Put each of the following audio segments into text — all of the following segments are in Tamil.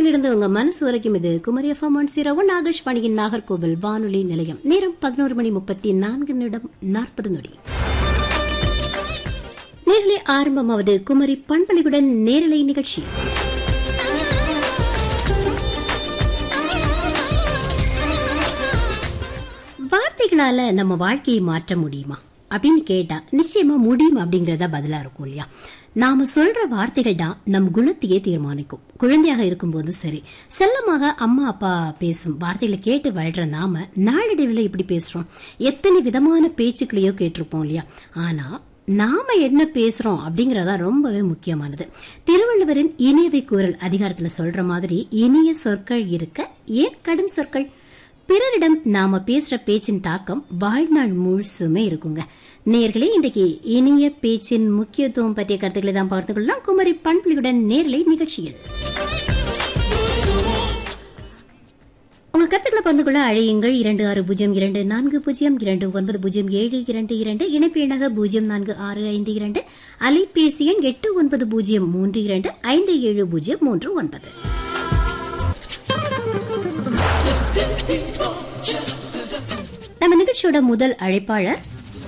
இருந்து உங்க மனசு வரைக்கும் இது Kumari FM one zero one ஆகாஷ்வாணியின் நாகர்கோவில் வானொலி நிலையம் நேரம் பதினோரு மணி முப்பத்தி நான்கு நிமிடம் நாற்பது நொடி நேரலை ஆரம்பமாவது குமரி பண்பலையுடன் நேரலை நிகழ்ச்சி வார்த்தைகளால நம்ம வாழ்க்கையை மாற்ற முடியுமா அப்படின்னு கேட்டா நிச்சயமா முடியும் அப்படிங்கறத பதிலா இருக்கும் இல்லையா நாம சொல்ற வார்த்தைகள் தான் நம் குணத்தையே தீர்மானிக்கும் குழந்தையாக இருக்கும்போது சரி செல்லமாக அம்மா அப்பா பேசும் வார்த்தைகளை கேட்டு வளர்ற நாம நாளடைவில் இப்படி பேசுறோம் எத்தனை விதமான பேச்சுக்களையோ கேட்டிருப்போம் இல்லையா ஆனா நாம என்ன பேசுறோம் அப்படிங்கறதா ரொம்பவே முக்கியமானது திருவள்ளுவரின் இனியவை கூறல் அதிகாரத்துல சொல்ற மாதிரி இனிய சொற்கள் இருக்க ஏன் கடும் சொற்கள் பிறரிடம் நாம பேசுற பேச்சின் தாக்கம் வாழ்நாள் முழுசுமே இருக்குங்க நேர்களே இன்றைக்கு இனிய பேச்சின் முக்கியத்துவம் பற்றிய கருத்துக்களை தான் பார்த்து கொள்ளலாம் குமரி பண்புலியுடன் நேரலை நிகழ்ச்சியில் உங்க கருத்துக்களை பகிர்ந்து கொள்ள அழையுங்கள் இரண்டு ஆறு பூஜ்ஜியம் இரண்டு நான்கு பூஜ்ஜியம் இரண்டு ஒன்பது பூஜ்ஜியம் ஏழு இரண்டு இரண்டு இணைப்பு எண்ணாக பூஜ்ஜியம் நான்கு ஆறு ஐந்து இரண்டு அலைபேசி எண் எட்டு ஒன்பது பூஜ்ஜியம் மூன்று இரண்டு ஐந்து ஏழு பூஜ்ஜியம் மூன்று ஒன்பது நம்ம நிகழ்ச்சியோட முதல் அழைப்பாளர்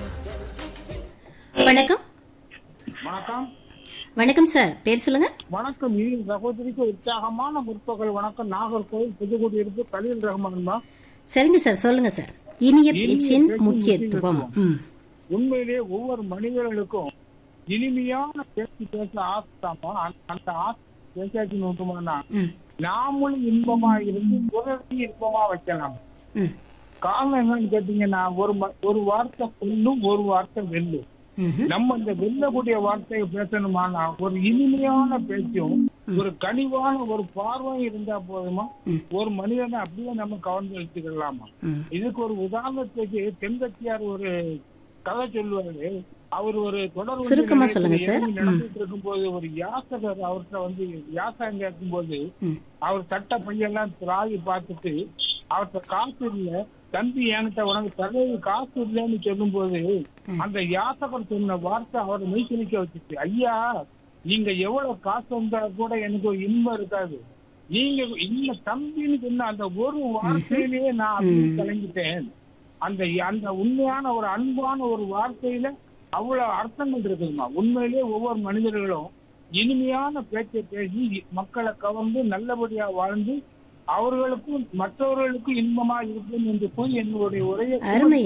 வணக்கம் வணக்கம் வணக்கம் சார் பேர் சொல்லுங்க வணக்கம் இனி சகோதரிக்கு உற்சாகமான முற்பகல் வணக்கம் நாகர்கோவில் புதுக்குடியிருப்பு கலீல் ரஹ்மான் தான் சரிங்க சார் சொல்லுங்க சார் இனிய இனிய பேச்சின் பேச்சின் முக்கியத்துவம் ம் உண்மையிலே ஒவ்வொரு மனிதர்களுக்கும் இனிமையான பேச்சு பேச ஆசைத்தாமா அந்த- அந்த ஆசை பேசாச்சு நோக்குமானா ம் நாமளும் இன்பமா இருந்து பிறரையும் இன்பமா வைக்கலாம் ம் காரணம் என்னன்னு கேட்டீங்கன்னா ஒரு ம- ஒரு வார்த்தை கொல்லும் ஒரு வார்த்தை வெல்லும் ம்ஹும். நம்ம இந்த வெல்லக்கூடிய வார்த்தையை பேசணுமானா ஒரு இனிமையான பேச்சும் ஒரு கனிவான ஒரு பார்வையும் இருந்தா போதுமா ம். ஒரு மனிதனை அப்படியே நம்ம கவர்ந்து எடுத்துக்கலாமா ம் இதுக்கு ஒரு உதாரணத்துக்கு தென்கட்சியார் ஒரு கதை சொல்லுவாரு அவர் ஒரு தொடர் சுருக்கமா சொல்லுங்க சார். ம். நடந்துட்டு இருக்கும்போது ஒரு யாசகர் அவர்கிட்ட வந்து யாசகம் கேட்கும்போது ம் அவர் சட்ட பையெல்லாம் திராகி பார்த்துட்டு அவர்கிட்ட காசு இல்ல தம்பி என்கிட்ட உனக்கு தரவு காசு இல்லைன்னு சொல்லும்போது அந்த யாசகர் சொன்ன வார்த்தை அவரை மெய்சிலிக்க வச்சுச்சு ஐயா நீங்க எவ்வளவு காசு வந்தா கூட எனக்கு ஒரு இன்பம் இருக்காது நீங்க இந்த தம்பின்னு சொன்ன அந்த ஒரு வார்த்தையிலேயே நான் அப்படியே கலங்கிட்டேன் அந்த அந்த உண்மையான ஒரு அன்பான ஒரு வார்த்தையில அவ்வளவு அர்த்தங்கள் இருக்குதுமா உண்மையிலேயே ஒவ்வொரு மனிதர்களும் இனிமையான பேச்சை பேசி மக்களை கவர்ந்து நல்லபடியா வாழ்ந்து அவர்களுக்கும் மற்றவர்களுக்கும் இன்பமா இருக்கும் என்று கூறி என்னுடைய உரையை அருமை